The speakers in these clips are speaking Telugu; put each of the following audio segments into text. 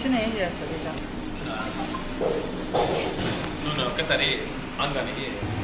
మిషన్ ఏం చేస్తుంది ఇట్లా నూనె ఒక్కసారి ఆన్ కానీ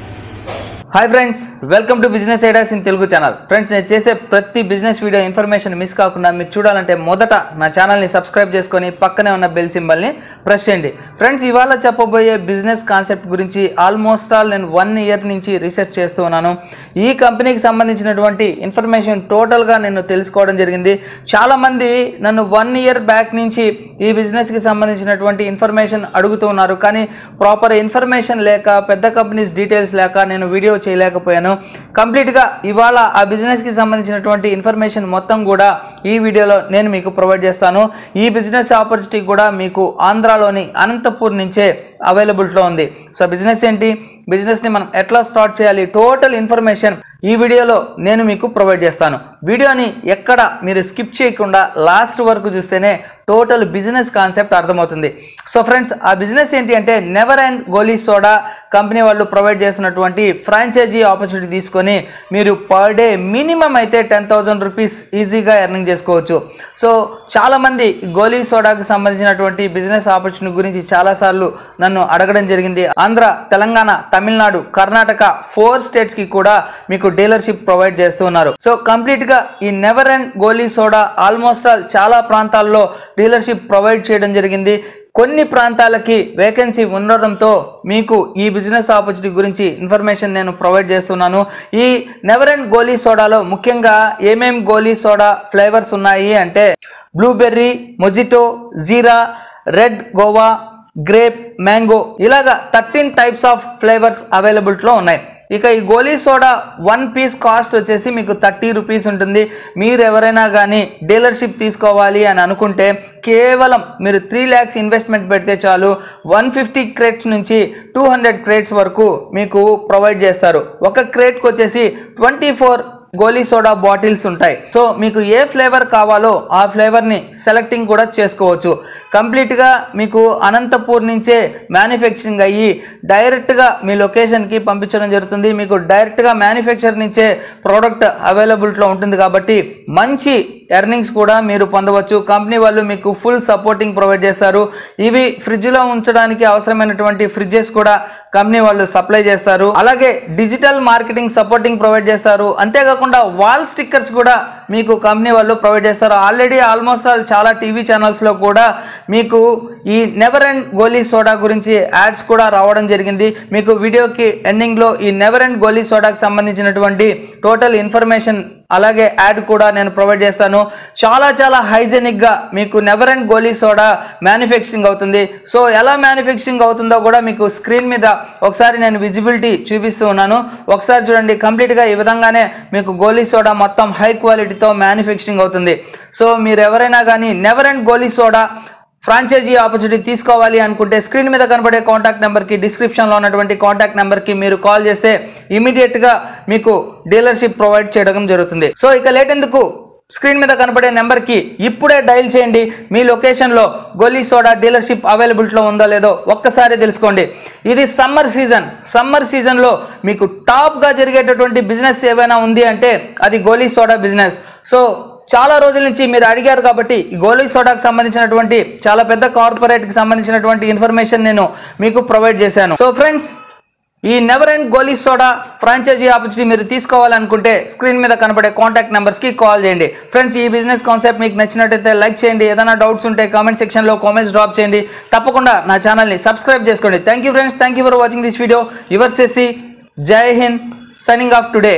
hi friends welcome to business ideas in Telugu channel friends నేను చేసే ప్రతి బిజినెస్ వీడియో ఇన్ఫర్మేషన్ మిస్ కాకుండా మీరు చూడాలంటే మొదట నా ఛానల్ని సబ్స్క్రైబ్ చేసుకొని పక్కనే ఉన్న బెల్ సింబల్ని ప్రెస్ చేయండి ఫ్రెండ్స్ ఇవాళ చెప్పబోయే బిజినెస్ కాన్సెప్ట్ గురించి ఆల్మోస్ట్ ఆల్ నేను వన్ ఇయర్ నుంచి రీసెర్చ్ చేస్తూ ఉన్నాను ఈ కంపెనీకి సంబంధించినటువంటి ఇన్ఫర్మేషన్ టోటల్గా నేను తెలుసుకోవడం జరిగింది చాలామంది నన్ను వన్ ఇయర్ బ్యాక్ నుంచి ఈ బిజినెస్కి సంబంధించినటువంటి ఇన్ఫర్మేషన్ అడుగుతూ ఉన్నారు కానీ ప్రాపర్ ఇన్ఫర్మేషన్ లేక పెద్ద కంపెనీస్ డీటెయిల్స్ లేక నేను వీడియో చేయలేకపోయాను కంప్లీట్గా ఇవాళ ఆ బిజినెస్కి సంబంధించినటువంటి ఇన్ఫర్మేషన్ మొత్తం కూడా ఈ వీడియోలో నేను మీకు ప్రొవైడ్ చేస్తాను ఈ బిజినెస్ ఆపర్చునిటీ కూడా మీకు ఆంధ్రాలోని అనంతపూర్ నుంచే అవైలబిలిటీలో ఉంది సో బిజినెస్ ఏంటి బిజినెస్ని మనం ఎట్లా స్టార్ట్ చేయాలి టోటల్ ఇన్ఫర్మేషన్ ఈ వీడియోలో నేను మీకు ప్రొవైడ్ చేస్తాను వీడియోని ఎక్కడ మీరు స్కిప్ చేయకుండా లాస్ట్ వరకు చూస్తేనే టోటల్ బిజినెస్ కాన్సెప్ట్ అర్థమవుతుంది సో ఫ్రెండ్స్ ఆ బిజినెస్ ఏంటి అంటే never end Goli soda company వాళ్ళు ప్రొవైడ్ చేసినటువంటి ఫ్రాంచైజీ ఆపర్చునిటీ తీసుకొని మీరు పర్ డే మినిమం అయితే టెన్ థౌజండ్ రూపీస్ ఈజీగా ఎర్నింగ్ చేసుకోవచ్చు సో చాలామంది గోలీ సోడాకి సంబంధించినటువంటి బిజినెస్ ఆపర్చునిటీ గురించి చాలాసార్లు నన్ను అడగడం జరిగింది ఆంధ్ర తెలంగాణ తమిళనాడు కర్ణాటక ఫోర్ స్టేట్స్కి కూడా మీకు డీలర్షిప్ ప్రొవైడ్ చేస్తూ ఉన్నారు సో కంప్లీట్గా ఈ never end Goli soda almost all చాలా ప్రాంతాల్లో డీలర్షిప్ ప్రొవైడ్ చేయడం జరిగింది కొన్ని ప్రాంతాలకి వేకెన్సీ ఉండడంతో మీకు ఈ బిజినెస్ ఆపర్చునిటీ గురించి ఇన్ఫర్మేషన్ నేను ప్రొవైడ్ చేస్తున్నాను ఈ నెవర్ అండ్ గోలీ సోడాలో ముఖ్యంగా ఏమేం గోలీ సోడా ఫ్లేవర్స్ ఉన్నాయి అంటే blueberry mojito jeera red guava grape mango ఇలాగా థర్టీన్ టైప్స్ ఆఫ్ ఫ్లేవర్స్ అవైలబిలిటీలో ఉన్నాయి ఇక ఈ గోలీ సోడా వన్ పీస్ కాస్ట్ వచ్చేసి మీకు థర్టీ రూపీస్ ఉంటుంది మీరు ఎవరైనా కానీ డీలర్షిప్ తీసుకోవాలి అని అనుకుంటే కేవలం మీరు త్రీ ల్యాక్స్ ఇన్వెస్ట్మెంట్ పెడితే చాలు వన్ ఫిఫ్టీ క్రేట్స్ నుంచి టూ హండ్రెడ్ క్రేట్స్ వరకు మీకు ప్రొవైడ్ చేస్తారు ఒక క్రేట్కి వచ్చేసి twenty four Goli soda bottles ఉంటాయి సో మీకు ఏ ఫ్లేవర్ కావాలో ఆ ఫ్లేవర్ని సెలెక్టింగ్ కూడా చేసుకోవచ్చు కంప్లీట్గా మీకు అనంతపూర్ నుంచే మ్యానుఫ్యాక్చరింగ్ అయ్యి డైరెక్ట్గా మీ లొకేషన్కి పంపించడం జరుగుతుంది మీకు డైరెక్ట్గా మ్యానుఫ్యాక్చర్ నుంచే ప్రోడక్ట్ అవైలబిలిటీలో ఉంటుంది కాబట్టి మంచి ఎర్నింగ్స్ కూడా మీరు పొందవచ్చు కంపెనీ వాళ్ళు మీకు ఫుల్ సపోర్టింగ్ ప్రొవైడ్ చేస్తారు ఇవి ఫ్రిడ్జ్లో ఉంచడానికి అవసరమైనటువంటి ఫ్రిడ్జెస్ కూడా కంపెనీ వాళ్ళు సప్లై చేస్తారు అలాగే డిజిటల్ మార్కెటింగ్ సపోర్టింగ్ ప్రొవైడ్ చేస్తారు అంతేకాకుండా వాల్ స్టిక్కర్స్ కూడా మీకు కంపెనీ వాళ్ళు ప్రొవైడ్ చేస్తారు ఆల్రెడీ ఆల్మోస్ట్ ఆల్ చాలా టీవీ ఛానల్స్లో కూడా మీకు ఈ నెవర్ అండ్ గోలీ సోడా గురించి యాడ్స్ కూడా రావడం జరిగింది మీకు వీడియోకి ఎండింగ్లో ఈ నెవర్ అండ్ గోలీ సోడాకి సంబంధించినటువంటి టోటల్ ఇన్ఫర్మేషన్ అలాగే యాడ్ కూడా నేను ప్రొవైడ్ చేస్తాను చాలా చాలా హైజెనిక్గా మీకు never end Goli soda manufacturing అవుతుంది సో ఎలా మ్యానుఫ్యాక్చరింగ్ అవుతుందో కూడా మీకు స్క్రీన్ మీద ఒకసారి నేను విజిబిలిటీ చూపిస్తూ ఉన్నాను ఒకసారి చూడండి కంప్లీట్గా ఈ విధంగానే మీకు గోలీ సోడా మొత్తం హై క్వాలిటీతో మ్యానుఫ్యాక్చరింగ్ అవుతుంది సో మీరు ఎవరైనా కానీ never end Goli soda franchise opportunity తీసుకోవాలి అనుకుంటే స్క్రీన్ మీద కనబడే కాంటాక్ట్ నెంబర్కి డిస్క్రిప్షన్లో ఉన్నటువంటి కాంటాక్ట్ నెంబర్కి మీరు కాల్ చేస్తే ఇమీడియట్గా మీకు డీలర్షిప్ ప్రొవైడ్ చేయడం జరుగుతుంది సో ఇక లేట్ ఎందుకు స్క్రీన్ మీద కనబడే నెంబర్కి ఇప్పుడే డైల్ చేయండి మీ లొకేషన్లో గోలీ సోడా డీలర్షిప్ అవైలబిలిటీలో ఉందో లేదో ఒక్కసారి తెలుసుకోండి ఇది సమ్మర్ సీజన్ సమ్మర్ సీజన్లో మీకు టాప్గా జరిగేటటువంటి బిజినెస్ ఏమైనా ఉంది అంటే అది గోలీ సోడా బిజినెస్ సో చాలా రోజుల నుంచి మీరు అడిగారు కాబట్టి ఈ గోలీ సోడాకి సంబంధించినటువంటి చాలా పెద్ద కార్పొరేట్కి సంబంధించినటువంటి ఇన్ఫర్మేషన్ నేను మీకు ప్రొవైడ్ చేశాను సో ఫ్రెండ్స్ ఈ never end Goli soda franchise opportunity మీరు తీసుకోవాలనుకుంటే స్క్రీన్ మీద కనబడే కాంటాక్ట్ నెంబర్స్కి కాల్ చేయండి ఫ్రెండ్స్ ఈ బిజినెస్ కాన్సెప్ట్ మీకు నచ్చినట్టయితే లైక్ చేయండి ఏదైనా డౌట్స్ ఉంటే కామెంట్ సెక్షన్లో కామెంట్స్ డ్రాప్ చేయండి తప్పకుండా నా ఛానల్ని సబ్స్క్రైబ్ చేసుకోండి thank you friends thank you for watching this video your సెసి Jai Hind signing off today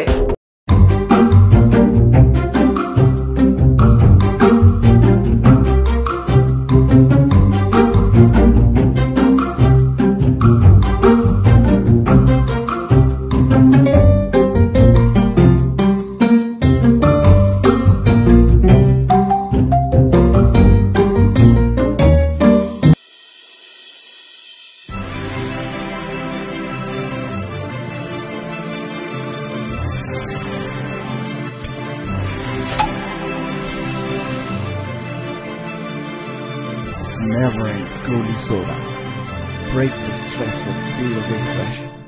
never end Goli Soda. Break the stress and feel refreshed.